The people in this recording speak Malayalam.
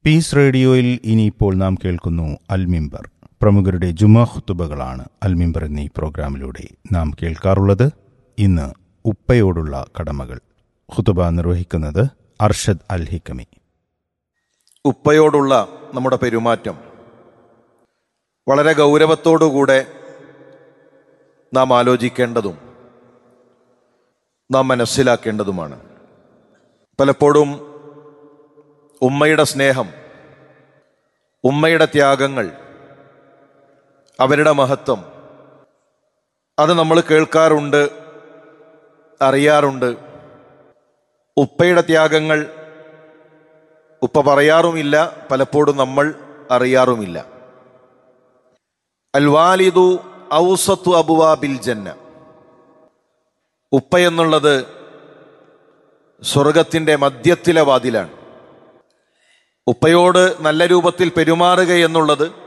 പീസ് റേഡിയോയിൽ ഇനിയിപ്പോൾ നാം കേൾക്കുന്നു അൽമിമ്പർ പ്രമുഖരുടെ ജുമാ ഖുത്തുബകളാണ് അൽമിമ്പർ എന്നീ പ്രോഗ്രാമിലൂടെ നാം കേൾക്കാറുള്ളത് ഇന്ന് ഉപ്പയോടുള്ള കടമകൾ ഖുത്തുബ നിർവഹിക്കുന്നത് അർഷദ് അൽ ഹിക്കമി ഉപ്പയോടുള്ള നമ്മുടെ പെരുമാറ്റം വളരെ ഗൗരവത്തോടുകൂടെ നാം ആലോചിക്കേണ്ടതും നാം മനസ്സിലാക്കേണ്ടതുമാണ് പലപ്പോഴും ഉമ്മയുടെ സ്നേഹം ഉമ്മയുടെ ത്യാഗങ്ങൾ അവരുടെ മഹത്വം അത് നമ്മൾ കേൾക്കാറുണ്ട് അറിയാറുണ്ട് ഉപ്പയുടെ ത്യാഗങ്ങൾ ഉപ്പ പറയാറുമില്ല പലപ്പോഴും നമ്മൾ അറിയാറുമില്ല അൽവാലിദു ഔസത്തു അബുവാബിൽ ജന്ന ഉപ്പ എന്നുള്ളത് സ്വർഗത്തിൻ്റെ മധ്യത്തിലെ വാതിലാണ് ഉപ്പയോട് നല്ല രൂപത്തിൽ പെരുമാറുക എന്നുള്ളത്